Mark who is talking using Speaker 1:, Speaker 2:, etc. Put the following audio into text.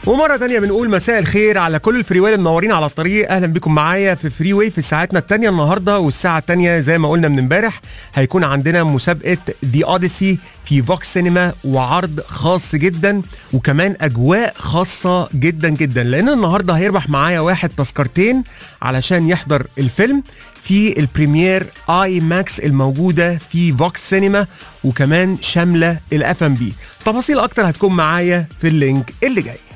Speaker 1: ومرة تانية بنقول مساء الخير على كل الفريوي المنورين على الطريق اهلا بكم معايا في فري واي في ساعتنا التانية النهاردة والساعة التانية زي ما قلنا من امبارح هيكون عندنا مسابقة دي اوديسي في فوكس سينما وعرض خاص جدا وكمان اجواء خاصة جدا جدا لان النهاردة هيربح معايا واحد تذكرتين علشان يحضر الفيلم في البريمير اي ماكس الموجودة في فوكس سينما وكمان شاملة الاف ام بي تفاصيل اكتر هتكون معايا في اللينك اللي جاي